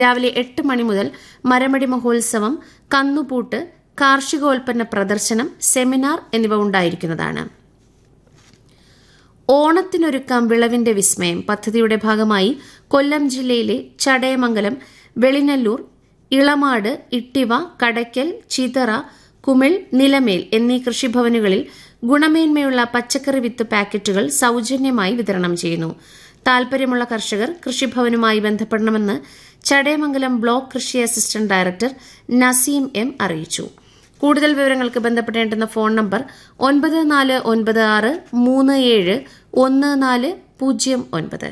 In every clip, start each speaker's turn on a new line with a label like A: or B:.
A: രാവിലെ എട്ട് മണി മുതൽ മരമടി മഹോത്സവം കന്നുപൂട്ട് കാർഷികോൽപ്പന്ന പ്രദർശനം സെമിനാർ എന്നിവ ഉണ്ടായിരിക്കുന്നതാണ് ഓണത്തിനൊരുക്കാം വിളവിന്റെ വിസ്മയം പദ്ധതിയുടെ ഭാഗമായി കൊല്ലം ജില്ലയിലെ ചടയമംഗലം വെളിനല്ലൂർ ഇളമാട് ഇട്ടിവ കടയ്ക്കൽ ചിതറ കുമിൾ നിലമേൽ എന്നീ കൃഷിഭവനുകളിൽ ഗുണമേന്മയുള്ള പച്ചക്കറി വിത്ത് പാക്കറ്റുകൾ സൌജന്യമായി വിതരണം ചെയ്യുന്നു താൽപര്യമുള്ള കർഷകർ കൃഷിഭവനുമായി ബന്ധപ്പെടണമെന്ന് ചടയമംഗലം ബ്ലോക്ക് കൃഷി അസിസ്റ്റന്റ് ഡയറക്ടർ നസീം എം അറിയിച്ചു കൂടുതൽ വിവരങ്ങൾക്ക് ബന്ധപ്പെടേണ്ടുന്ന ഫോൺ നമ്പർ ഒൻപത് നാല് ഒൻപത് ആറ് മൂന്ന് ഏഴ് ഒന്ന് നാല് പൂജ്യം ഒൻപത്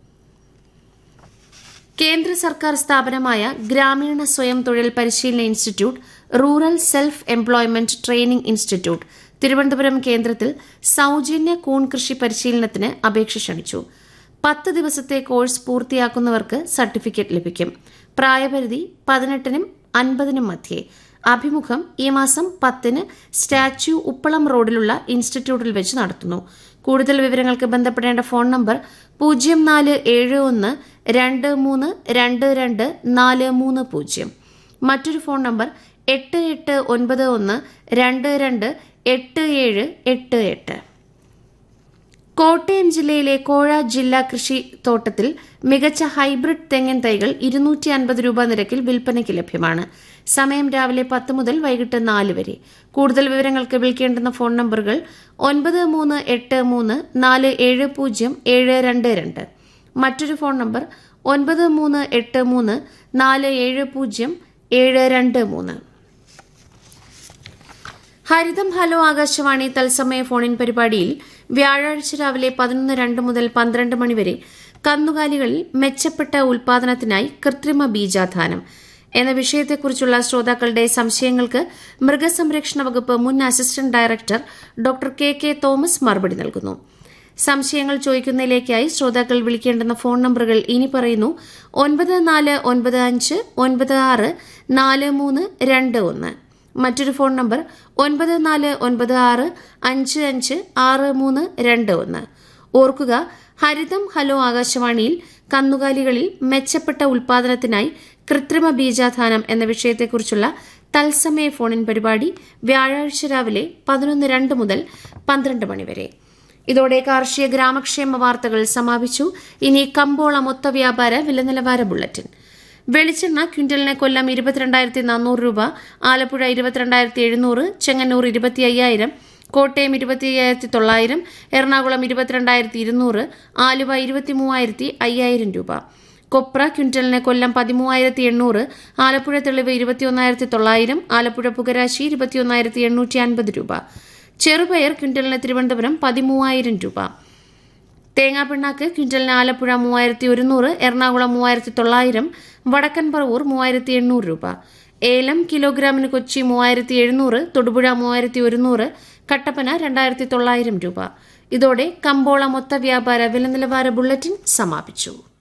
A: കേന്ദ്ര സർക്കാർ സ്ഥാപനമായ ഗ്രാമീണ സ്വയം തൊഴിൽ പരിശീലന institute rural self employment training institute Thiruvananthapuram കേന്ദ്രത്തിൽ സൌജന്യ കൂൺ കൃഷി പരിശീലനത്തിന് അപേക്ഷ ക്ഷണിച്ചു പത്ത് ദിവസത്തെ കോഴ്സ് പൂർത്തിയാക്കുന്നവർക്ക് സർട്ടിഫിക്കറ്റ് ലഭിക്കും പ്രായപരിധി പതിനെട്ടിനും അൻപതിനും മധ്യേ അഭിമുഖം ഈ മാസം പത്തിന് സ്റ്റാച്യു ഉപ്പളം റോഡിലുള്ള ഇൻസ്റ്റിറ്റ്യൂട്ടിൽ വെച്ച് നടത്തുന്നു കൂടുതൽ വിവരങ്ങൾക്ക് ബന്ധപ്പെടേണ്ട ഫോൺ നമ്പർ പൂജ്യം നാല് ഏഴ് ഒന്ന് രണ്ട് മൂന്ന് രണ്ട് രണ്ട് നാല് മൂന്ന് പൂജ്യം മറ്റൊരു ഫോൺ നമ്പർ എട്ട് എട്ട് ഒൻപത് ഒന്ന് രണ്ട് രണ്ട് എട്ട് ഏഴ് എട്ട് എട്ട് കോട്ടയം ജില്ലയിലെ കോഴ ജില്ലാ കൃഷി തോട്ടത്തിൽ മികച്ച ഹൈബ്രിഡ് തെങ്ങിൻ തൈകൾ ഇരുന്നൂറ്റി അൻപത് രൂപ നിരക്കിൽ വിൽപ്പനയ്ക്ക് ലഭ്യമാണ് സമയം രാവിലെ പത്ത് മുതൽ വൈകിട്ട് നാല് വരെ കൂടുതൽ വിവരങ്ങൾക്ക് വിളിക്കേണ്ടുന്ന ഫോൺ നമ്പറുകൾ ഒൻപത് മൂന്ന് എട്ട് മൂന്ന് നാല് ഏഴ് പൂജ്യം ഏഴ് രണ്ട് രണ്ട് മറ്റൊരു ഫോൺ നമ്പർ ഒൻപത് മൂന്ന് എട്ട് മൂന്ന് നാല് ഏഴ് പൂജ്യം ഏഴ് രണ്ട് മൂന്ന് ഹരിതം ഹലോ ആകാശവാണി തത്സമയ ഫോണിൻ പരിപാടിയിൽ വ്യാഴാഴ്ച രാവിലെ പതിനൊന്ന് രണ്ട് മുതൽ പന്ത്രണ്ട് മണിവരെ കന്നുകാലികളിൽ മെച്ചപ്പെട്ട ഉൽപാദനത്തിനായി കൃത്രിമ ബീജാധാനം എന്ന വിഷയത്തെക്കുറിച്ചുള്ള ശ്രോതാക്കളുടെ സംശയങ്ങൾക്ക് മൃഗസംരക്ഷണ വകുപ്പ് മുൻ assistant director doctor K K Thomas മറുപടി നൽകുന്നു സംശയങ്ങൾ ചോദിക്കുന്നതിലേക്കായി ശ്രോതാക്കൾ വിളിക്കേണ്ടുന്ന ഫോൺ നമ്പറുകൾ ഇനി പറയുന്നു ഒൻപത് നാല് ഒൻപത് അഞ്ച് ഒൻപത് ആറ് നാല് മൂന്ന് രണ്ട് ഒന്ന് മറ്റൊരു ഫോൺ നമ്പർ ഒൻപത് നാല് ഒൻപത് ആറ് അഞ്ച് അഞ്ച് ആറ് മൂന്ന് രണ്ട് ഒന്ന് ഓർക്കുക ഹരിതം ഹലോ ആകാശവാണിയിൽ കന്നുകാലികളിൽ മെച്ചപ്പെട്ട ഉൽപാദനത്തിനായി കൃത്രിമ ബീജാധാനം എന്ന വിഷയത്തെക്കുറിച്ചുള്ള തത്സമയ ഫോണിൻ പരിപാടി വ്യാഴാഴ്ച രാവിലെ പതിനൊന്ന് രണ്ട് മുതൽ പന്ത്രണ്ട് മണിവരെ ഇതോടെ കാർഷിക ഗ്രാമക്ഷേമ വാർത്തകൾ സമാപിച്ചു ഇനി കമ്പോള മൊത്ത വ്യാപാര വില നിലവാര ബുള്ളറ്റിൻ വെളിച്ചെണ്ണ ക്വിന്റലിന് കൊല്ലം ഇരുപത്തിരണ്ടായിരത്തി നാനൂറ് രൂപ ആലപ്പുഴ ഇരുപത്തിരണ്ടായിരത്തി എഴുന്നൂറ് ചെങ്ങന്നൂർ ഇരുപത്തി അയ്യായിരം കോട്ടയം ഇരുപത്തി അയ്യായിരത്തി തൊള്ളായിരം എറണാകുളം ഇരുപത്തിരണ്ടായിരത്തി ഇരുന്നൂറ് ആലുവ ഇരുപത്തി മൂവായിരത്തി അയ്യായിരം രൂപ കൊപ്ര ക്വിന്റലിന് കൊല്ലം പതിമൂവായിരത്തി എണ്ണൂറ് ആലപ്പുഴ തെളിവ് ഇരുപത്തിയൊന്നായിരത്തി തൊള്ളായിരം ആലപ്പുഴ പുകരാശി ഇരുപത്തിയൊന്നായിരത്തി എണ്ണൂറ്റി അൻപത് രൂപ ചെറുപയർ ക്വിന്റലിന് തിരുവനന്തപുരം പതിമൂവായിരം രൂപ തേങ്ങാപ്പിണ്ണാക്ക് ക്വിന്റലിന് ആലപ്പുഴ മൂവായിരത്തി ഒരുന്നൂറ് എറണാകുളം മൂവായിരത്തി തൊള്ളായിരം വടക്കൻ പറവൂർ മൂവായിരത്തി എണ്ണൂറ് രൂപ ഏലം കിലോഗ്രാമിന് കൊച്ചി മൂവായിരത്തി എഴുന്നൂറ് തൊടുപുഴ മൂവായിരത്തി ഒരുന്നൂറ് കട്ടപ്പന രണ്ടായിരത്തി തൊള്ളായിരം രൂപ ഇതോടെ കമ്പോള മൊത്ത വ്യാപാര വില നിലവാര ബുള്ളറ്റിൻ സമാപിച്ചു